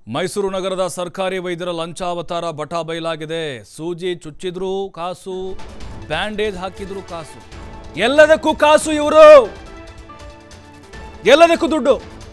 ಮೈಸೂರು ನಗರದ ಸರ್ಕಾರಿ ವೈದ್ಯರ ಲಂಚಾವತಾರ ಬಟ ಬಯಲಾಗಿದೆ ಸೂಜಿ ಚುಚ್ಚಿದ್ರು ಕಾಸು ಬ್ಯಾಂಡೇಜ್ ಹಾಕಿದ್ರು ಕಾಸು ಎಲ್ಲದಕ್ಕೂ ಕಾಸು ಇವರು ಎಲ್ಲದಕ್ಕೂ ದುಡ್ಡು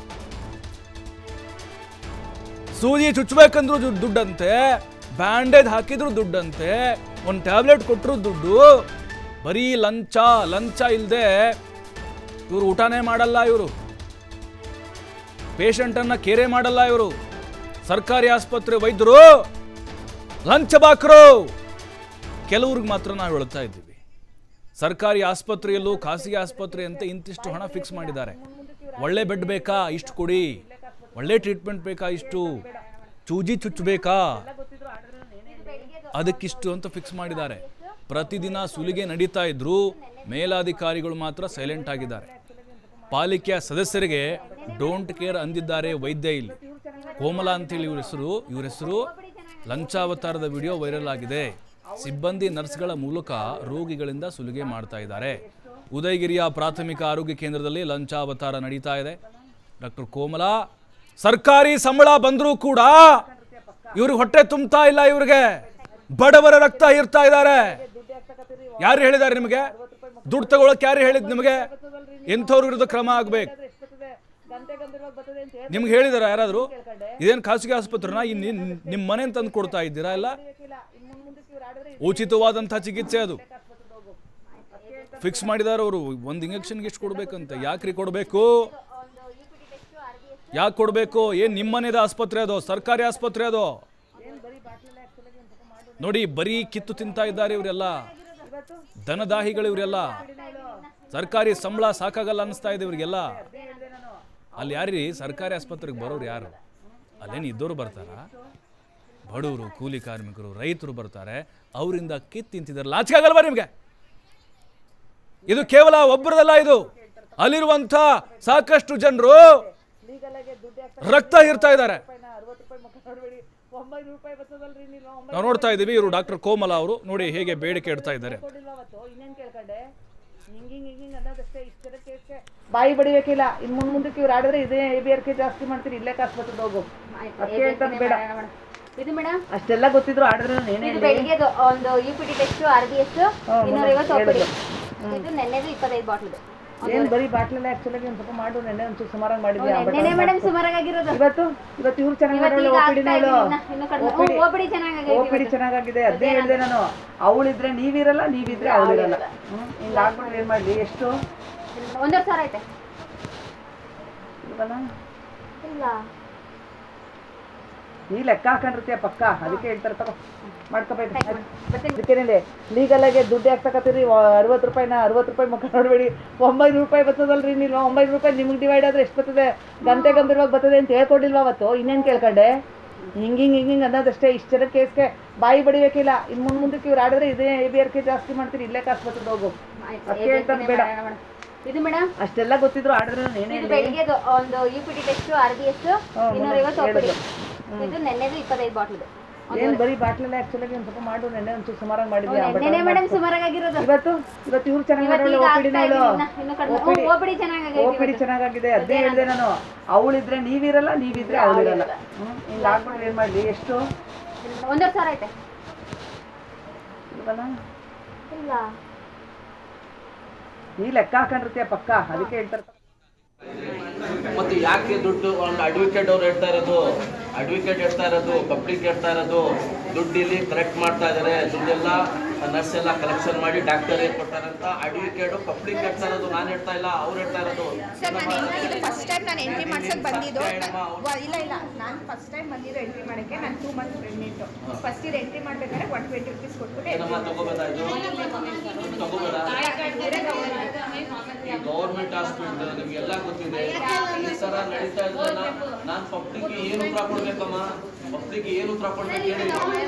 ಸೂಜಿ ಚುಚ್ಚಬೇಕಂದ್ರು ದುಡ್ಡು ದುಡ್ಡಂತೆ ಬ್ಯಾಂಡೇಜ್ ಹಾಕಿದ್ರು ದುಡ್ಡಂತೆ ಒಂದು ಟ್ಯಾಬ್ಲೆಟ್ ಕೊಟ್ಟರು ದುಡ್ಡು ಬರೀ ಲಂಚ ಲಂಚ ಇಲ್ಲದೆ ಇವರು ಊಟನೇ ಮಾಡಲ್ಲ ಇವರು ಪೇಷಂಟನ್ನು ಕೇರೆ ಮಾಡಲ್ಲ ಇವರು ಸರ್ಕಾರಿ ಆಸ್ಪತ್ರೆ ವೈದ್ಯರು ಲಂಚ ಬಾಕ್ರು ಕೆಲವ್ರಿಗೆ ಮಾತ್ರ ನಾವು ಹೇಳ್ತಾ ಇದ್ದೀವಿ ಸರ್ಕಾರಿ ಆಸ್ಪತ್ರೆಯಲ್ಲೂ ಖಾಸಗಿ ಆಸ್ಪತ್ರೆ ಅಂತ ಇಂತಿಷ್ಟು ಹಣ ಫಿಕ್ಸ್ ಮಾಡಿದ್ದಾರೆ ಒಳ್ಳೆ ಬೆಡ್ ಬೇಕಾ ಇಷ್ಟು ಕೊಡಿ ಒಳ್ಳೆ ಟ್ರೀಟ್ಮೆಂಟ್ ಬೇಕಾ ಇಷ್ಟು ಚೂಜಿ ಚುಚ್ಚಬೇಕಾ ಅದಕ್ಕಿಷ್ಟು ಅಂತ ಫಿಕ್ಸ್ ಮಾಡಿದ್ದಾರೆ ಪ್ರತಿದಿನ ಸುಲಿಗೆ ನಡೀತಾ ಇದ್ರು ಮೇಲಾಧಿಕಾರಿಗಳು ಮಾತ್ರ ಸೈಲೆಂಟ್ ಆಗಿದ್ದಾರೆ ಪಾಲಿಕೆಯ ಸದಸ್ಯರಿಗೆ ಡೋಂಟ್ ಕೇರ್ ಅಂದಿದ್ದಾರೆ ವೈದ್ಯ ಇಲ್ಲಿ ಕೋಮಲ ಅಂತೇಳಿ ಇವ್ರ ಹೆಸರು ಇವ್ರ ಹೆಸರು ಲಂಚಾವತಾರದ ವಿಡಿಯೋ ವೈರಲ್ ಆಗಿದೆ ಸಿಬ್ಬಂದಿ ನರ್ಸ್ಗಳ ಮೂಲಕ ರೋಗಿಗಳಿಂದ ಸುಲಿಗೆ ಮಾಡ್ತಾ ಇದ್ದಾರೆ ಉದಯಗಿರಿಯ ಪ್ರಾಥಮಿಕ ಆರೋಗ್ಯ ಕೇಂದ್ರದಲ್ಲಿ ಲಂಚಾವತಾರ ನಡೀತಾ ಇದೆ ಡಾಕ್ಟರ್ ಕೋಮಲ ಸರ್ಕಾರಿ ಸಂಬಳ ಬಂದರೂ ಕೂಡ ಇವ್ರಿಗೆ ಹೊಟ್ಟೆ ತುಂಬ್ತಾ ಇಲ್ಲ ಇವ್ರಿಗೆ ಬಡವರ ರಕ್ತ ಹೀರ್ತಾ ಇದ್ದಾರೆ ಯಾರು ಹೇಳಿದ್ದಾರೆ ನಿಮಗೆ ದುಡ್ಡು ತಗೊಳಕ್ ಯಾರು ಹೇಳಿದ್ ನಿಮಗೆ ಎಂಥವ್ರ ವಿರುದ್ಧ ಕ್ರಮ ಆಗ್ಬೇಕು ನಿಮ್ಗೆ ಹೇಳಿದಾರ ಯಾರಾದ್ರು ಇದೇನು ಖಾಸಗಿ ಆಸ್ಪತ್ರೆನ ನಿಮ್ಮ ಮನೆ ತಂದು ಕೊಡ್ತಾ ಇದ್ದೀರಾ ಇಲ್ಲ ಉಚಿತವಾದಂಥ ಚಿಕಿತ್ಸೆ ಅದು ಫಿಕ್ಸ್ ಮಾಡಿದಾರ ಅವರು ಒಂದು ಇಂಜೆಕ್ಷನ್ಗೆ ಎಷ್ಟು ಕೊಡ್ಬೇಕಂತ ಯಾಕ್ರಿ ಕೊಡಬೇಕು ಯಾಕೆ ಕೊಡಬೇಕು ಏನು ನಿಮ್ಮನೇದ ಆಸ್ಪತ್ರೆ ಅದು ಸರ್ಕಾರಿ ಆಸ್ಪತ್ರೆ ಅದು ನೋಡಿ ಬರೀ ಕಿತ್ತು ತಿಂತಾ ಇದ್ದಾರೆ ಇವರೆಲ್ಲ ದನದಾಹಿಗಳು ಇವರೆಲ್ಲ ಸರ್ಕಾರಿ ಸಂಬಳ ಸಾಕಾಗಲ್ಲ ಅನ್ನಿಸ್ತಾ ಇದೆ ಇವರಿಗೆಲ್ಲ ಅಲ್ಲಿ ಯಾರ್ರಿ ಸರ್ಕಾರಿ ಆಸ್ಪತ್ರೆಗೆ ಬರೋರು ಯಾರು ಅಲ್ಲೇನು ಇದ್ದವರು ಬರ್ತಾರ ಬಡವರು ಕೂಲಿ ಕಾರ್ಮಿಕರು ರೈತರು ಬರ್ತಾರೆ ಅವರಿಂದ ಕಿತ್ತು ತಿಂತಿದ್ದಾರೆ ಲಾಚಿಕೆ ಆಗಲ್ವಾ ನಿಮಗೆ ಇದು ಕೇವಲ ಒಬ್ಬರದಲ್ಲ ಇದು ಅಲ್ಲಿರುವಂಥ ಸಾಕಷ್ಟು ಜನರು ರಕ್ತ ಹೀರ್ತಾ ಇದ್ದಾರೆ ನಾವು ನೋಡ್ತಾ ಇದ್ದೀವಿ ಇವರು ಡಾಕ್ಟರ್ ಕೋಮಲ ಅವರು ನೋಡಿ ಹೇಗೆ ಬೇಡಿಕೆ ಇಡ್ತಾ ಇದ್ದಾರೆ ಬಾಯಿ ಬಡಿಬೇಕಿಲ್ಲ ಇನ್ ಮುಂದ್ ಮುಂದಕ್ಕೆ ಇವ್ರು ಆಡಿದ್ರೆ ಇದೇ ಎ ಬಿ ಆರ್ ಕೆ ಜಾಸ್ತಿ ಮಾಡ್ತೀರಿ ಇಲ್ಲೇ ಆಸ್ಪತ್ರೆಗೆ ಹೋಗು ಅದ್ಕೆ ಹೇಳ್ತಾನೆ ಬೇಡ ಇದು ಮೇಡಮ್ ಅಷ್ಟೆಲ್ಲ ಗೊತ್ತಿದ್ರು ಆಡಿದ್ರೆ ಏನೇ ಇದು ಬೆಳಿಗ್ಗೆ ಒಂದು U P T test R B S ಇನ್ನೂರ ಐವತ್ತು ಒಪ್ಪಿಡಿ ಇದು ನೆನ್ನೆದು ಇಪ್ಪತ್ತೈದು ಬಾಟ್ಲದು ಏನ್ ಬರೀ ಬಾಟ್ಲೆಲ್ಲ ಆಕ್ಚುಲಿ ಒಂದ್ ಸ್ವಲ್ಪ ಮಾಡು ನೆನ್ನೆ ಒಂಚೂರು ಸುಮಾರಾಗಿ ಮಾಡಿದ್ಯಾ ನೆನ್ನೆನೆ ಮೇಡಮ್ ಸುಮಾರಾಗಿರೋದು ಇವತ್ತು ಇವತ್ತು ಇವ್ರು ಚೆನ್ನಾಗಿ ಇವತ್ತು ಈಗ ಓಪಿಡಿ ಆಗ್ತಾ ಇದೆ ಹೇಳು ಇನ್ನ- ಇನ್ನು ಕಡಿಮೆ ಓಪಿಡಿ ಚೆನ್ನಾಗಾಗೈತೆ ಓಪಿಡಿ ಚೆನ್ನಾಗಾಗಿದೆ ಅದೇ ಹೇಳ್ದೆ ನಾನು ಅವಳಿದ್ರೆ ನೀವಿರಲ್ಲ ನೀವಿದ್ರೆ ಅವಳಿರಲ್ಲ ಹ್ಮ್ ಹಿಂಗ್ ಆಗ್ಬಿಟ್ರೆ ಏನ್ ಮಾಡ್ಲಿ ಎಷ್ಟು ಒಂದೂವರೆ ಸಾವಿರ ಐತೆ ಇಲ್ವಲ್ಲ? ಇಲ್ಲ ನೀ ಲೆಕ್ಕ ಹಾಕೊಂಡಿರ್ತೀಯ ಪಕ್ಕ ಅದಕ್ಕೆ ಹೇಳ್ತಾರೆ ತಗೋ ಮಾಡ್ಕೋಬೇಕು ಬರ್ತೀನಿ ಅದಕ್ಕೇನಿದೆ ಲೀಗಲ್ ಆಗಿ ದುಡ್ಡು ಯಾಕೆ ತಗೋತೀರಿ ಅರವತ್ತು ರೂಪಾಯಿನ ಅರವತ್ತು ರೂಪಾಯಿ ಮುಖ ನೋಡಬೇಡಿ ಒಂಬೈನೂರು ರೂಪಾಯಿ ಬರ್ತದಲ್ರಿ ನೀವು ಒಂಬೈನೂರು ರೂಪಾಯಿ ನಿಮ್ಗೆ ಡಿವೈಡ್ ಆದ್ರೆ ಎಷ್ಟು ಬರ್ತದೆ ಗಂಟೆ ಗಂಭೀರವಾಗಿ ಬರ್ತದೆ ಅಂತ ಹೇಳ್ಕೊಡಿಲ್ವಾ ಅವತ್ತು ಇನ್ನೇನು ಕೇಳ್ಕೊಂಡೆ ಹಿಂಗ್ ಹಿಂಗ್ ಹಿಂಗ್ ಹಿಂಗ್ ಅನ್ನೋದಷ್ಟೇ ಇಷ್ಟು ಜನ ಕೇಸ್ಗೆ ಬಾಯಿ ಬಡಿಬೇಕಿಲ್ಲ ಇನ್ ಮುಂದ್ ಮುಂದಕ್ಕೆ ಇವ್ರು ಆಡಿದ್ರೆ ಇದೇ ಎ ಬಿ ಆರ್ ಕೆ ಜಾಸ್ತಿ ಮಾಡ್ತೀರಿ ಇಲ್ಲೇ ಆಸ್ಪತ್ರೆಗೆ ಹೋಗು ಆಯ್ತು, ಅದ್ಕೆ ಇದು ಹೇಳ್ತಾನೆ ಬೇಡ ಮೇಡಮ್. ಇದು ಮೇಡಮ್ ಅಷ್ಟೆಲ್ಲ ಗೊತ್ತಿದ್ರು ಆಡಿದ್ರೆ ಏನೇ ಇದು ಬೆಳಿಗ್ಗೆ ಒಂದು U P T test R B S ಇನ್ನೂರ ಐವತ್ತು ಒಪ್ಪಿಡಿ ಇದು ನೆನ್ನೆದು ಇಪ್ಪತ್ತೈದು ಬಾಟ್ಲದು ಏನ್ ಬರೀ ಬಾಟ್ಲೆಲ್ಲ ಆಕ್ಚುಲಿ ಒಂದ್ ಸ್ವಲ್ಪ ಮಾಡು ನೆನ್ನೆ ಒಂಚೂರು ಸುಮಾರಾಗಿ ಮಾಡಿದ್ಯಾ ನೆನ್ನೆನೆ ಮೇಡಮ್ ಸುಮಾರಾಗಿರೋದು ಇವತ್ತು ಇವತ್ತು ಇವ್ರು ಚೆನ್ನಾಗಿ ಇವತ್ತು ಈಗ ಓಪಿಡಿನ ಆಗ್ತಾ ಇದೆ ಹೇಳು ಇನ್ನ- ಇನ್ನು ಕಡಿಮೆ ಓಪಿಡಿ ಚೆನ್ನಾಗಾಗೈತೆ ಓಪಿಡಿ ಚೆನ್ನಾಗಾಗಿದೆ ಅದೇ ಹೇಳ್ದೆ ನಾನು ಅವಳಿದ್ರೆ ನೀವಿರಲ್ಲ ನೀವಿದ್ರೆ ಅವಳಿರಲ್ಲ ಹ್ಮ್ ಹಿಂಗ್ ಆಗ್ಬಿಟ್ರೆ ಏನ್ ಮಾಡ್ಲಿ ಎಷ್ಟು ಒಂದೂವರೆ ಸಾವಿರ ಐತೆ ಇಲ್ವಲ್ಲ? ಇಲ್ಲ ನೀ ಲೆಕ್ಕ ಹಾಕೊಂಡಿರ್ತೀಯ ಪಕ್ಕ ಅದಕ್ಕೆ ಹೇಳ್ತಾರೆ ಮತ್ತೆ ಯಾಕೆ ದುಡ್ಡು ಒಂದು ಅಡ್ವೊಕೇಟ್ ಅವ್ರು ಹೇಳ್ತಾ ಇರೋದು ಅಡ್ವೊಕೇಟ್ ಹೇಳ್ತಾ ಇರೋದು ಪಬ್ಲಿಕ್ ಹೇಳ್ತಾ ಇರೋದು ದುಡ್ಡು ಇಲ್ಲಿ ಕಲೆಕ್ಟ್ ಮಾಡ್ತಾ ಇದ್ದಾರೆ ದುಡ್ಡೆಲ್ಲ ನರ್ಸ್ ಎಲ್ಲ ಕಲೆಕ್ಷನ್ ಮಾಡಿ ಡಾಕ್ಟರ್ ಏನ್ ಕೊಡ್ತಾರೆ ಅಂತ ಅಡ್ವೊಕೇಟ್ ಪಬ್ಲಿಕ್ ಹೇಳ್ತಾ ಇರೋದು ನಾನು ಹೇಳ್ತಾ ಇಲ್ಲ ಅವ್ರು ಹೇಳ್ತಾ ಇರೋದು ಸರ್ ನಾನು ಎಂಟ್ರಿ ಇದು ಫಸ್ಟ್ ಟೈಮ್ ನಾನು ಎಂಟ್ರಿ ಮಾಡ್ಸಕ್ ಬಂದಿದ್ದು ವ- ಇಲ್ಲ ಇಲ್ಲ ನಾನು ಫಸ್ಟ್ ಟೈಮ್ ಬಂದಿದ್ದು ಎಂಟ್ರಿ ಮಾಡಕ್ಕೆ ನಾನು ಟೂ ಮಂತ್ಸ್ ಪ್ರೆಗ್ನೆಂಟು ಫಸ್ಟ್ ಇದು ಎಂಟ್ರಿ ಮಾಡ್ಬೇಕಾದ್ರೆ ಒನ್ ಟ್ವೆಂಟಿ ರುಪೀಸ್ ಕೊಟ್ಬಿಟ್ಟು ಏನಮ್ಮ ತಗೋಬೇಡ ಇದು ತಗೋಬೇಡ ಈ ಗೌರ್ಮೆಂಟ್ ಹಾಸ್ಪಿಟಲ್ ನಿಮ್ಗೆಲ್ಲ ಗೊತ್ತಿದೆ ಈ ಸರ ನಡೀತಾ ಇದ್ರೆ ನಾನು ಪಬ್ಲಿಕ್ ಏನು ಉತ್ತರ ಕೊಡ್ಬೇಕಮ್ಮ ಪಬ್ಲಿಕ್ ಏನು ಉತ್ತರ ಕೊಡ್ಬೇಕು ಹೇಳಿ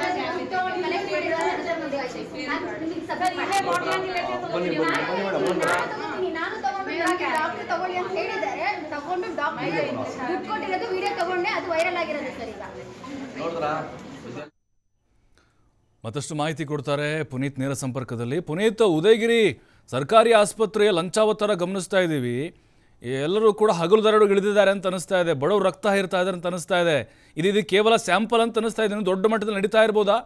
ಬನ್ನಿ ಬನ್ನಿ ಬನ್ನಿ ಮೇಡಮ್ ಬನ್ನಿ ನಾನು ತಗೊಂಡು ಡಾಕ್ಟರ್ ತಗೊಳ್ಳಿ ಅಂತ ಹೇಳಿದ್ದಾರೆ ತಗೊಂಡು ಡಾಕ್ಟರ್ ದುಡ್ಡು ಕೊಟ್ಟಿರೋದು ವಿಡಿಯೋ ತಗೊಂಡೆ ಅದು ವೈರಲ್ ಆಗಿರೋದು ಸರ್ ಈಗ ನೋಡಿದ್ರಾ ಮತ್ತಷ್ಟು ಮಾಹಿತಿ ಕೊಡ್ತಾರೆ ಪುನೀತ್ ನೇರ ಸಂಪರ್ಕದಲ್ಲಿ ಪುನೀತ್ ಉದಯಗಿರಿ ಸರ್ಕಾರಿ ಆಸ್ಪತ್ರೆಯ ಲಂಚಾವತಾರ ಗಮನಿಸ್ತಾ ಇದ್ದೀವಿ ಎಲ್ಲರೂ ಕೂಡ ಹಗಲು ದರಡು ಇಳಿದಿದ್ದಾರೆ ಅಂತ ಅನಿಸ್ತಾ ಇದೆ ಬಡವರು ರಕ್ತ ಹೀರ್ತಾ ಇದ್ದಾರೆ ಅಂತ ಅನಿಸ್ತಾ ಇದೆ ಇದು ಇದು ಕೇವಲ ಸ್ಯಾಂಪಲ್ ಅಂತ ಅನಿಸ್ತಾ ಇದೆ ಇನ್ನು ದೊಡ್ಡ ಮಟ್ಟದಲ್ಲಿ ನಡೀತಾ ಇರ್ಬೋದಾ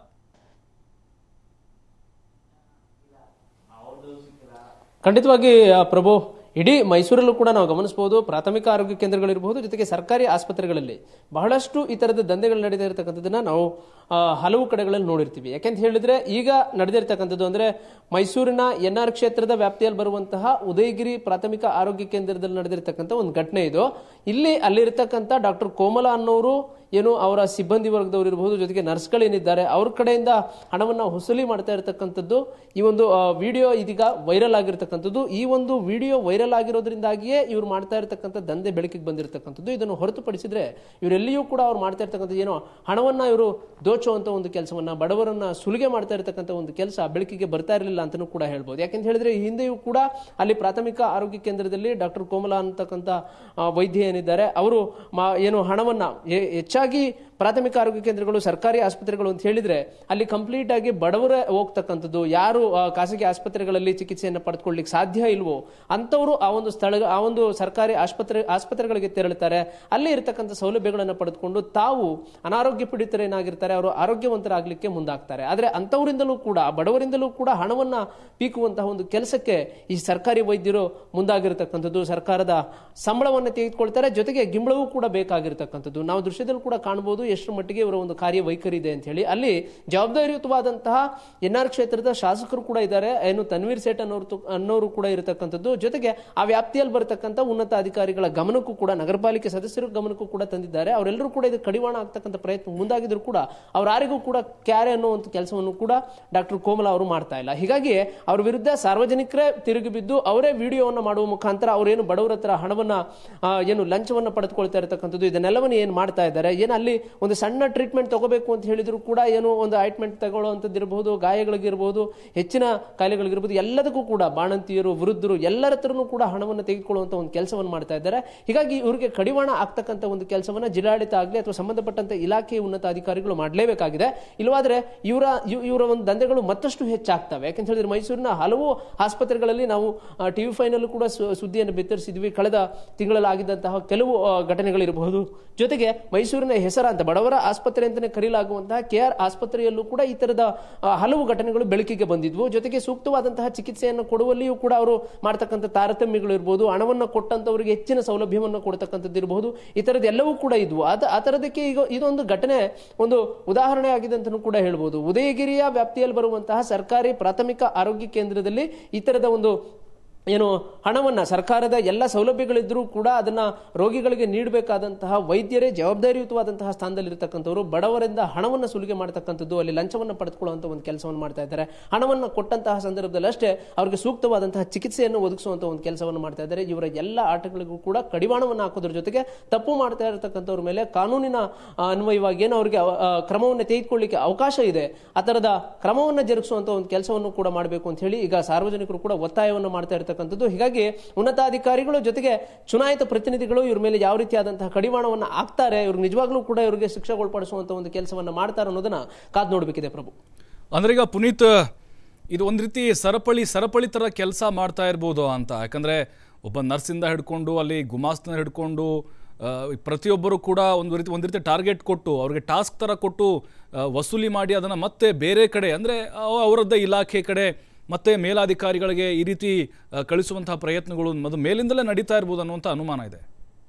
ಖಂಡಿತವಾಗಿ ಆ, ಪ್ರಭು ಇಡೀ ಮೈಸೂರಲ್ಲೂ ಕೂಡ ನಾವು ಗಮನಿಸಬಹುದು ಪ್ರಾಥಮಿಕ ಆರೋಗ್ಯ ಕೇಂದ್ರಗಳಿರಬಹುದು ಜೊತೆಗೆ ಸರ್ಕಾರಿ ಆಸ್ಪತ್ರೆಗಳಲ್ಲಿ ಬಹಳಷ್ಟು ಈ ತರದ ದಂಧೆಗಳು ನಡೀತಾ ಇರತಕ್ಕಂಥದ್ದನ್ನ ನಾವು ಆ, ಹಲವು ಕಡೆಗಳಲ್ಲಿ ನೋಡಿರ್ತೀವಿ ಯಾಕೆಂತ ಹೇಳಿದ್ರೆ ಈಗ ನಡೆದಿರ್ತಕ್ಕಂಥದ್ದು ಅಂದ್ರೆ ಮೈಸೂರಿನ ಎನ್ ಆರ್ ಕ್ಷೇತ್ರದ ವ್ಯಾಪ್ತಿಯಲ್ಲಿ ಬರುವಂತಹ ಉದಯಗಿರಿ ಪ್ರಾಥಮಿಕ ಆರೋಗ್ಯ ಕೇಂದ್ರದಲ್ಲಿ ನಡೆದಿರ್ತಕ್ಕಂಥ ಒಂದು ಘಟನೆ ಇದು ಇಲ್ಲಿ ಅಲ್ಲಿರ್ತಕ್ಕಂಥ ಡಾಕ್ಟರ್ ಕೋಮಲ ಅನ್ನೋರು ಏನು ಅವರ ಸಿಬ್ಬಂದಿ ವರ್ಗದವರು ಇರಬಹುದು ಜೊತೆಗೆ ನರ್ಸ್ಗಳೇನಿದ್ದಾರೆ ಅವ್ರ ಕಡೆಯಿಂದ ಹಣವನ್ನ ವಸೂಲಿ ಮಾಡ್ತಾ ಇರತಕ್ಕಂಥದ್ದು ಈ ಒಂದು ವಿಡಿಯೋ ಇದೀಗ ವೈರಲ್ ಆಗಿರ್ತಕ್ಕಂಥದ್ದು ಈ ಒಂದು ವಿಡಿಯೋ ವೈರಲ್ ಆಗಿರೋದ್ರಿಂದಾಗಿಯೇ ಇವ್ರು ಮಾಡ್ತಾ ಇರತಕ್ಕಂಥ ದಂಧೆ ಬೆಳಕಿಗೆ ಬಂದಿರತಕ್ಕಂಥದ್ದು ಇದನ್ನು ಹೊರತುಪಡಿಸಿದ್ರೆ ಇವರೆಲ್ಲಿಯೂ ಕೂಡ ಅವ್ರು ಮಾಡ್ತಾ ಇರ್ತಕ್ಕಂಥದ್ದು ಏನೋ ಹಣವನ್ನ ಇವರು ದೋಚುವಂತ ಒಂದು ಕೆಲಸವನ್ನ ಬಡವರನ್ನ ಸುಲಿಗೆ ಮಾಡ್ತಾ ಇರತಕ್ಕಂಥ ಒಂದು ಕೆಲಸ ಬೆಳಕಿಗೆ ಬರ್ತಾ ಇರಲಿಲ್ಲ ಅಂತಲೂ ಕೂಡ ಹೇಳ್ಬೋದು ಯಾಕೆಂತ ಹೇಳಿದ್ರೆ ಈ ಹಿಂದೆಯೂ ಕೂಡ ಅಲ್ಲಿ ಪ್ರಾಥಮಿಕ ಆರೋಗ್ಯ ಕೇಂದ್ರದಲ್ಲಿ ಡಾಕ್ಟರ್ ಕೋಮಲ ಅಂತಕ್ಕಂಥ ಆ, ವೈದ್ಯ ಏನಿದ್ದಾರೆ ಅವರು ಮಾ- ಏನು ಹಣವನ್ನ ಹೆ- ಹೆಚ್ಚಾಗಿ ಪ್ರಾಥಮಿಕ ಆರೋಗ್ಯ ಕೇಂದ್ರಗಳು ಸರ್ಕಾರಿ ಆಸ್ಪತ್ರೆಗಳು ಅಂತ ಹೇಳಿದ್ರೆ ಅಲ್ಲಿ ಕಂಪ್ಲೀಟ್ ಆಗಿ ಬಡವರೇ ಹೋಗ್ತಕ್ಕಂಥದ್ದು ಯಾರು ಆ, ಖಾಸಗಿ ಆಸ್ಪತ್ರೆಗಳಲ್ಲಿ ಚಿಕಿತ್ಸೆಯನ್ನು ಪಡೆದುಕೊಳ್ಳಿಕ್ಕೆ ಸಾಧ್ಯ ಇಲ್ವೋ ಅಂತವರು ಆ ಒಂದು ಸ್ಥಳ ಆ ಒಂದು ಸರ್ಕಾರಿ ಆಸ್ಪತ್ರೆ ಆಸ್ಪತ್ರೆಗಳಿಗೆ ತೆರಳುತ್ತಾರೆ ಅಲ್ಲಿ ಇರತಕ್ಕಂಥ ಸೌಲಭ್ಯಗಳನ್ನು ಪಡೆದುಕೊಂಡು ತಾವು ಅನಾರೋಗ್ಯ ಪೀಡಿತರೇನಾಗಿರ್ತಾರೆ ಅವರು ಆರೋಗ್ಯವಂತರಾಗಲಿಕ್ಕೆ ಮುಂದಾಗ್ತಾರೆ ಆದ್ರೆ ಅಂತವರಿಂದಲೂ ಕೂಡ ಬಡವರಿಂದಲೂ ಕೂಡ ಹಣವನ್ನ ಪೀಕುವಂತಹ ಒಂದು ಕೆಲಸಕ್ಕೆ ಈ ಸರ್ಕಾರಿ ವೈದ್ಯರು ಮುಂದಾಗಿರ್ತಕ್ಕಂಥದ್ದು ಸರ್ಕಾರದ ಸಂಬಳವನ್ನು ತೆಗೆದುಕೊಳ್ತಾರೆ ಜೊತೆಗೆ ಗಿಂಬಳವೂ ಕೂಡ ಬೇಕಾಗಿರ್ತಕ್ಕಂಥದ್ದು ನಾವು ದೃಶ್ಯದಲ್ಲಿ ಕೂಡ ಕಾಣಬಹುದು ಎಷ್ಟು ಮಟ್ಟಿಗೆ ಇವರ ಒಂದು ಕಾರ್ಯವೈಖರಿ ಇದೆ ಅಂತ ಹೇಳಿ ಅಲ್ಲಿ ಜವಾಬ್ದಾರಿಯುತವಾದಂತಹ ಎನ್ ಆರ್ ಕ್ಷೇತ್ರದ ಶಾಸಕರು ಕೂಡ ಇದ್ದಾರೆ ಏನು ತನ್ವೀರ್ ಸೇಠ್ ಅನ್ನೋರು ತು- ಅನ್ನೋರು ಕೂಡ ಇರತಕ್ಕಂಥದ್ದು ಜೊತೆಗೆ ಆ ವ್ಯಾಪ್ತಿಯಲ್ಲಿ ಬರತಕ್ಕಂಥ ಉನ್ನತ ಅಧಿಕಾರಿಗಳ ಗಮನಕ್ಕೂ ಕೂಡ ನಗರ ಪಾಲಿಕೆ ಸದಸ್ಯರ ಗಮನಕ್ಕೂ ಕೂಡ ತಂದಿದ್ದಾರೆ ಅವರೆಲ್ಲರೂ ಕೂಡ ಇದು ಕಡಿವಾಣ ಆಗ್ತಕ್ಕಂಥ ಪ್ರಯತ್ನ ಮುಂದಾಗಿದ್ರು ಕೂಡ ಅವ್ರ ಯಾರಿಗೂ ಕೂಡ ಕ್ಯಾರೆ ಅನ್ನೋ ಒಂದು ಕೆಲಸವನ್ನು ಕೂಡ ಡಾಕ್ಟರ್ ಕೋಮಲ ಅವರು ಮಾಡ್ತಾ ಇಲ್ಲ ಹೀಗಾಗಿ ಅವ್ರ ವಿರುದ್ಧ ಸಾರ್ವಜನಿಕರೇ ತಿರುಗಿ ಬಿದ್ದು ಅವರೇ ವಿಡಿಯೋವನ್ನು ಮಾಡುವ ಮುಖಾಂತರ ಅವರೇನು ಬಡವರ ಹತ್ರ ಹಣವನ್ನ ಆ, ಏನು ಲಂಚವನ್ನ ಪಡೆದುಕೊಳ್ತಾ ಇರತಕ್ಕಂಥದ್ದು ಇದನ್ನೆಲ್ಲವನ್ನು ಏನು ಮಾಡ್ತಾ ಇದ್ದಾರೆ ಏನು ಅಲ್ಲಿ ಒಂದು ಸಣ್ಣ ಟ್ರೀಟ್ಮೆಂಟ್ ತಗೋಬೇಕು ಅಂತ ಹೇಳಿದ್ರು ಕೂಡ ಏನು ಒಂದು ಆಯಿಂಟ್ಮೆಂಟ್ ತಗೊಳ್ಳುವಂಥದ್ದು ಇರಬಹುದು ಗಾಯಗಳಿಗಿರ್ಬೋದು ಹೆಚ್ಚಿನ ಕಾಯಿಲೆಗಳಿಗಿರ್ಬೋದು ಎಲ್ಲದಕ್ಕೂ ಕೂಡ ಬಾಣಂತಿಯರು ವೃದ್ಧರು ಎಲ್ಲರ ಹತ್ರನೂ ಕೂಡ ಹಣವನ್ನು ತೆಗೆದುಕೊಳ್ಳುವಂಥ ಒಂದು ಕೆಲಸವನ್ನು ಮಾಡ್ತಾ ಇದ್ದಾರೆ ಹೀಗಾಗಿ ಇವರಿಗೆ ಕಡಿವಾಣ ಆಗ್ತಕ್ಕಂಥ ಒಂದು ಕೆಲಸವನ್ನ ಜಿಲ್ಲಾಡಳಿತ ಆಗಲಿ ಅಥವಾ ಸಂಬಂಧಪಟ್ಟಂತ ಇಲಾಖೆಯ ಉನ್ನತ ಅಧಿಕಾರಿಗಳು ಮಾಡಲೇಬೇಕಾಗಿದೆ ಇಲ್ಲವಾದ್ರೆ ಇವರ ಇವ್- ಇವರ ಒಂದು ದಂಧೆಗಳು ಮತ್ತಷ್ಟು ಹೆಚ್ಚಾಗ್ತವೆ ಯಾಕಂತ ಹೇಳಿದ್ರೆ ಮೈಸೂರಿನ ಹಲವು ಆಸ್ಪತ್ರೆಗಳಲ್ಲಿ ನಾವು ಟಿವಿ ಫೈನಲ್ಲೂ ಕೂಡ ಸು- ಸುದ್ದಿಯನ್ನು ಬಿತ್ತರಿಸಿದ್ವಿ ಕಳೆದ ತಿಂಗಳಲ್ಲಿ ಆಗಿದ್ದಂತಹ ಕೆಲವು ಆ, ಘಟನೆಗಳಿರಬಹುದು ಜೊತೆಗೆ ಮೈಸೂರಿನ ಹೆಸರಾಂತ ಬಡವರ ಆಸ್ಪತ್ರೆ ಅಂತಾನೆ ಕರೆಯಲಾಗುವಂತಹ ಕೆ ಆರ್ ಆಸ್ಪತ್ರೆಯಲ್ಲೂ ಕೂಡ ಈ ತರದ ಆ, ಹಲವು ಘಟನೆಗಳು ಬೆಳಕಿಗೆ ಬಂದಿದ್ವು ಜೊತೆಗೆ ಸೂಕ್ತವಾದಂತಹ ಚಿಕಿತ್ಸೆಯನ್ನು ಕೊಡುವಲ್ಲಿಯೂ ಕೂಡ ಅವರು ಮಾಡ್ತಕ್ಕಂಥ ತಾರತಮ್ಯಗಳು ಇರಬಹುದು ಹಣವನ್ನು ಕೊಟ್ಟಂತವರಿಗೆ ಹೆಚ್ಚಿನ ಸೌಲಭ್ಯವನ್ನು ಕೊಡ್ತಕ್ಕಂಥದ್ದು ಇರಬಹುದು ಈ ತರದ್ದು ಎಲ್ಲವೂ ಕೂಡ ಇದ್ವು ಅದ ಆ ತರದಕ್ಕೆ ಈಗ ಇದೊಂದು ಘಟನೆ ಒಂದು ಉದಾಹರಣೆ ಆಗಿದೆ ಅಂತಲೂ ಕೂಡ ಹೇಳ್ಬೋದು ಉದಯಗಿರಿಯ ವ್ಯಾಪ್ತಿಯಲ್ಲಿ ಬರುವಂತಹ ಸರ್ಕಾರಿ ಪ್ರಾಥಮಿಕ ಆರೋಗ್ಯ ಕೇಂದ್ರದಲ್ಲಿ ಈ ತರದ ಒಂದು ಏನು ಹಣವನ್ನ ಸರ್ಕಾರದ ಎಲ್ಲ ಸೌಲಭ್ಯಗಳಿದ್ರೂ ಕೂಡ ಅದನ್ನ ರೋಗಿಗಳಿಗೆ ನೀಡಬೇಕಾದಂತಹ ವೈದ್ಯರೇ ಜವಾಬ್ದಾರಿಯುತವಾದಂತಹ ಸ್ಥಾನದಲ್ಲಿರ್ತಕ್ಕಂಥವ್ರು ಬಡವರಿಂದ ಹಣವನ್ನು ಸುಲಿಗೆ ಮಾಡ್ತಕ್ಕಂಥದ್ದು ಅಲ್ಲಿ ಲಂಚವನ್ನು ಪಡೆದುಕೊಳ್ಳುವಂಥ ಒಂದು ಕೆಲಸವನ್ನು ಮಾಡ್ತಾ ಇದ್ದಾರೆ ಹಣವನ್ನು ಕೊಟ್ಟಂತಹ ಸಂದರ್ಭದಲ್ಲಿ ಅಷ್ಟೇ ಅವರಿಗೆ ಸೂಕ್ತವಾದಂತಹ ಚಿಕಿತ್ಸೆಯನ್ನು ಒದಗಿಸುವಂಥ ಒಂದು ಕೆಲಸವನ್ನು ಮಾಡ್ತಾ ಇದ್ದಾರೆ ಇವರ ಎಲ್ಲ ಆಟಗಳಿಗೂ ಕೂಡ ಕಡಿವಾಣವನ್ನು ಹಾಕೋದ್ರ ಜೊತೆಗೆ ತಪ್ಪು ಮಾಡ್ತಾ ಇರತಕ್ಕಂಥವ್ರ ಮೇಲೆ ಕಾನೂನಿನ ಆ, ಅನ್ವಯವಾಗಿ ಏನು ಅವರಿಗೆ ಅವ- ಆ, ಕ್ರಮವನ್ನು ತೆಗೆದುಕೊಳ್ಳಿಕ್ಕೆ ಅವಕಾಶ ಇದೆ ಆ ಥರದ ಕ್ರಮವನ್ನು ಜರುಗಿಸುವಂಥ ಒಂದು ಕೆಲಸವನ್ನು ಕೂಡ ಮಾಡಬೇಕು ಅಂತ ಹೇಳಿ ಈಗ ಸಾರ್ವಜನಿಕರು ಕೂಡ ಒತ್ತಾಯವನ್ನು ಮಾಡ್ತಾ ಇರತಕ್ಕಂಥದ್ದು ಹೀಗಾಗಿ ಉನ್ನತಾಧಿಕಾರಿಗಳು ಜೊತೆಗೆ ಚುನಾಯಿತ ಪ್ರತಿನಿಧಿಗಳು ಇವ್ರ ಮೇಲೆ ಯಾವ ರೀತಿಯಾದಂತಹ ಕಡಿವಾಣವನ್ನು ಹಾಕ್ತಾರೆ ಇವ್ರು ನಿಜವಾಗ್ಲೂ ಕೂಡ ಇವರಿಗೆ ಶಿಕ್ಷೆಗೊಳಪಡಿಸುವಂತ ಒಂದು ಕೆಲಸವನ್ನು ಮಾಡ್ತಾರೆ ಅನ್ನೋದನ್ನ ಕಾದ್ ನೋಡ್ಬೇಕಿದೆ ಪ್ರಭು ಅಂದ್ರೆ ಈಗ ಪುನೀತ್ ಇದು ಒಂದು ರೀತಿ ಸರಪಳಿ ಸರಪಳಿ ಥರ ಕೆಲಸ ಮಾಡ್ತಾ ಇರ್ಬೋದು ಅಂತ ಯಾಕಂದರೆ ಒಬ್ಬ ನರ್ಸಿಂದ ಹಿಡ್ಕೊಂಡು ಅಲ್ಲಿ ಗುಮಾಸ್ತನ ಹಿಡ್ಕೊಂಡು ಆ, ಪ್ರತಿಯೊಬ್ಬರು ಕೂಡ ಒಂದು ರೀತಿ ಒಂದು ರೀತಿ ಟಾರ್ಗೆಟ್ ಕೊಟ್ಟು ಅವ್ರಿಗೆ ಟಾಸ್ಕ್ ಥರ ಕೊಟ್ಟು ಆ, ವಸೂಲಿ ಮಾಡಿ ಅದನ್ನು ಮತ್ತೆ ಬೇರೆ ಕಡೆ ಅಂದರೆ ಅವರದ್ದೇ ಇಲಾಖೆ ಕಡೆ ಮತ್ತೆ ಮೇಲಾಧಿಕಾರಿಗಳಿಗೆ ಈ ರೀತಿ ಆ, ಕಳಿಸುವಂತಹ ಪ್ರಯತ್ನಗಳು ಅದು ಮೇಲಿಂದಲೇ ನಡೀತಾ ಇರ್ಬೋದು ಅನ್ನುವಂಥ ಅನುಮಾನ ಇದೆ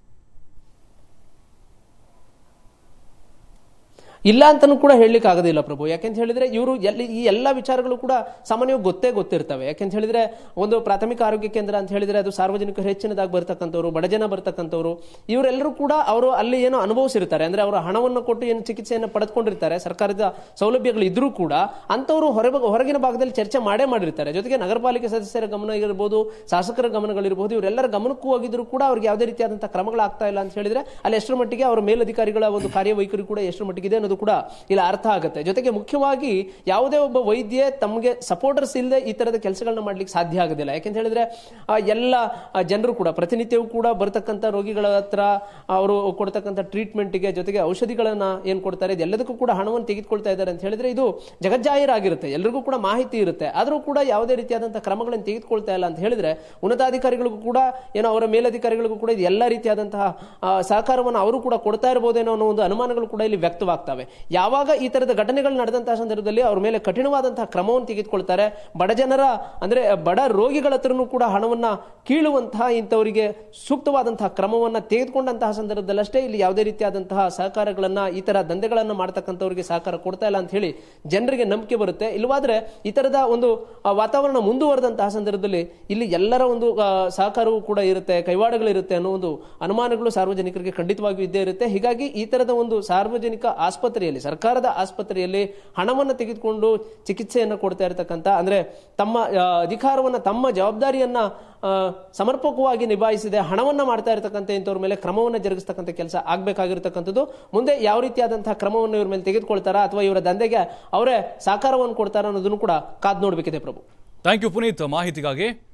ಇಲ್ಲ ಅಂತನೂ ಕೂಡ ಹೇಳಲಿಕ್ಕೆ ಆಗೋದಿಲ್ಲ ಪ್ರಭು ಯಾಕೆಂತ ಹೇಳಿದ್ರೆ ಇವರು ಎಲ್ಲಿ ಈ ಎಲ್ಲ ವಿಚಾರಗಳು ಕೂಡ ಸಾಮಾನ್ಯವಾಗಿ ಗೊತ್ತೇ ಗೊತ್ತಿರ್ತವೆ ಯಾಕೆಂತ ಹೇಳಿದ್ರೆ ಒಂದು ಪ್ರಾಥಮಿಕ ಆರೋಗ್ಯ ಕೇಂದ್ರ ಅಂತ ಹೇಳಿದ್ರೆ ಅದು ಸಾರ್ವಜನಿಕರು ಹೆಚ್ಚಿನದಾಗಿ ಬರ್ತಕ್ಕಂಥವ್ರು ಬಡಜನ ಬರ್ತಕ್ಕಂಥವ್ರು ಇವರೆಲ್ಲರೂ ಕೂಡ ಅವರು ಅಲ್ಲಿ ಏನೋ ಅನುಭವಿಸಿರ್ತಾರೆ ಅಂದ್ರೆ ಅವರು ಹಣವನ್ನು ಕೊಟ್ಟು ಏನು ಚಿಕಿತ್ಸೆಯನ್ನು ಪಡೆದುಕೊಂಡಿರ್ತಾರೆ ಸರ್ಕಾರದ ಸೌಲಭ್ಯಗಳು ಇದ್ರೂ ಕೂಡ ಅಂತವರು ಹೊರ ಹೊರಗಿನ ಭಾಗದಲ್ಲಿ ಚರ್ಚೆ ಮಾಡೇ ಮಾಡಿರ್ತಾರೆ ಜೊತೆಗೆ ನಗರ ಪಾಲಿಕೆ ಸದಸ್ಯರ ಗಮನ ಇರಬಹುದು ಶಾಸಕರ ಗಮನಗಳಿರಬಹುದು ಇವರೆಲ್ಲರ ಗಮನಕ್ಕೂ ಹೋಗಿದ್ರು ಕೂಡ ಅವ್ರಿಗೆ ಯಾವುದೇ ರೀತಿಯಾದಂತಹ ಕ್ರಮಗಳಾಗ್ತಾ ಇಲ್ಲ ಅಂತ ಹೇಳಿದ್ರೆ ಅಲ್ಲಿ ಎಷ್ಟರ ಮಟ್ಟಿಗೆ ಅವರ ಮೇಲಧಿಕಾರಿಗಳ ಒಂದು ಕಾರ್ಯವೈಖರಿ ಕೂಡ ಎಷ್ಟರ ಮಟ್ಟಿಗೆ ಇದೆ ಅನ್ನೋದು ಅನ್ನೋದು ಕೂಡ ಇಲ್ಲಿ ಅರ್ಥ ಆಗುತ್ತೆ ಜೊತೆಗೆ ಮುಖ್ಯವಾಗಿ ಯಾವುದೇ ಒಬ್ಬ ವೈದ್ಯ ತಮಗೆ ಸಪೋರ್ಟರ್ಸ್ ಇಲ್ಲದೆ ಈ ತರದ ಕೆಲಸಗಳನ್ನ ಮಾಡ್ಲಿಕ್ಕೆ ಸಾಧ್ಯ ಆಗೋದಿಲ್ಲ ಯಾಕೆಂತ ಹೇಳಿದ್ರೆ ಆ, ಎಲ್ಲ ಜನರು ಕೂಡ ಪ್ರತಿನಿತ್ಯವೂ ಕೂಡ ಬರ್ತಕ್ಕಂಥ ರೋಗಿಗಳ ಹತ್ರ ಅವರು ಕೊಡ್ತಕ್ಕಂಥ ಟ್ರೀಟ್ಮೆಂಟ್ಗೆ ಜೊತೆಗೆ ಔಷಧಿಗಳನ್ನ ಏನ್ ಕೊಡ್ತಾರೆ ಇದೆಲ್ಲದಕ್ಕೂ ಕೂಡ ಹಣವನ್ನು ತೆಗೆದುಕೊಳ್ತಾ ಇದ್ದಾರೆ ಅಂತ ಹೇಳಿದ್ರೆ ಇದು ಜಗಜ್ಜಾಹೀರಾಗಿರುತ್ತೆ ಎಲ್ರಿಗೂ ಕೂಡ ಮಾಹಿತಿ ಇರುತ್ತೆ ಆದರೂ ಕೂಡ ಯಾವುದೇ ರೀತಿಯಾದಂತಹ ಕ್ರಮಗಳನ್ನು ತೆಗೆದುಕೊಳ್ತಾ ಇಲ್ಲ ಅಂತ ಹೇಳಿದ್ರೆ ಉನ್ನತಾಧಿಕಾರಿಗಳಿಗೂ ಕೂಡ ಏನೋ ಅವರ ಮೇಲಧಿಕಾರಿಗಳಿಗೂ ಕೂಡ ಇದು ಎಲ್ಲ ರೀತಿಯಾದಂತಹ ಆ, ಸಹಕಾರವನ್ನು ಅವರು ಕೂಡ ಕೊಡ್ತಾ ಇರಬಹುದೇನೋ ಅನ್ನೋ ಒಂದು ಅನುಮಾನಗಳು ಕೂಡ ಇಲ್ಲಿ ವ್ಯಕ್ತವಾಗ್ತವೆ ಯಾವಾಗ ಈ ತರದ ಘಟನೆಗಳು ನಡೆದಂತಹ ಸಂದರ್ಭದಲ್ಲಿ ಅವ್ರ ಮೇಲೆ ಕಠಿಣವಾದಂತಹ ಕ್ರಮವನ್ನು ತೆಗೆದುಕೊಳ್ತಾರೆ ಬಡ ಜನರ ಅಂದ್ರೆ ಬಡ ರೋಗಿಗಳ ಹತ್ರನೂ ಕೂಡ ಹಣವನ್ನ ಕೀಳುವಂತಹ ಇಂಥವರಿಗೆ ಸೂಕ್ತವಾದಂತಹ ಕ್ರಮವನ್ನ ತೆಗೆದುಕೊಂಡಂತಹ ಸಂದರ್ಭದಲ್ಲಷ್ಟೇ ಇಲ್ಲಿ ಯಾವುದೇ ರೀತಿಯಾದಂತಹ ಸಹಕಾರಗಳನ್ನ ಈ ತರ ದಂಧೆಗಳನ್ನ ಮಾಡ್ತಕ್ಕಂಥವ್ರಿಗೆ ಸಹಕಾರ ಕೊಡ್ತಾ ಇಲ್ಲ ಅಂತ ಹೇಳಿ ಜನರಿಗೆ ನಂಬಿಕೆ ಬರುತ್ತೆ ಇಲ್ಲವಾದ್ರೆ ಈ ತರದ ಒಂದು ಆ, ವಾತಾವರಣ ಮುಂದುವರೆದಂತಹ ಸಂದರ್ಭದಲ್ಲಿ ಇಲ್ಲಿ ಎಲ್ಲರ ಒಂದು ಆ, ಸಹಕಾರವೂ ಕೂಡ ಇರುತ್ತೆ ಕೈವಾಡಗಳಿರುತ್ತೆ ಅನ್ನೋ ಒಂದು ಅನುಮಾನಗಳು ಸಾರ್ವಜನಿಕರಿಗೆ ಖಂಡಿತವಾಗಿಯೂ ಇದ್ದೇ ಇರುತ್ತೆ ಹೀಗಾಗಿ ಈ ತರದ ಒಂದು ಸಾರ್ವಜನಿಕ ಆಸ್ಪತ್ರೆಯಲ್ಲಿ ಸರ್ಕಾರದ ಆಸ್ಪತ್ರೆಯಲ್ಲಿ ಹಣವನ್ನು ತೆಗೆದುಕೊಂಡು ಚಿಕಿತ್ಸೆಯನ್ನು ಕೊಡ್ತಾ ಇರತಕ್ಕಂಥ ಅಂದ್ರೆ ತಮ್ಮ ಆ, ಅಧಿಕಾರವನ್ನ ತಮ್ಮ ಜವಾಬ್ದಾರಿಯನ್ನ ಆ, ಸಮರ್ಪಕವಾಗಿ ನಿಭಾಯಿಸಿದೆ ಹಣವನ್ನ ಮಾಡ್ತಾ ಇರತಕ್ಕಂಥ ಇಂಥವ್ರ ಮೇಲೆ ಕ್ರಮವನ್ನು ಜರುಗಿಸ್ತಕ್ಕಂಥ ಕೆಲಸ ಆಗ್ಬೇಕಾಗಿರ್ತಕ್ಕಂಥದ್ದು ಮುಂದೆ ಯಾವ ರೀತಿಯಾದಂತಹ ಕ್ರಮವನ್ನು ಇವ್ರ ಮೇಲೆ ತೆಗೆದುಕೊಳ್ತಾರಾ ಅಥವಾ ಇವರ ದಂಧೆಗೆ ಅವರೇ ಸಹಕಾರವನ್ನು ಕೊಡ್ತಾರಾ ಅನ್ನೋದನ್ನು ಕೂಡ ಕಾದ್ ನೋಡ್ಬೇಕಿದೆ ಪ್ರಭು ಥ್ಯಾಂಕ್ ಯು ಪುನೀತ್ ಮಾಹಿತಿಗಾಗಿ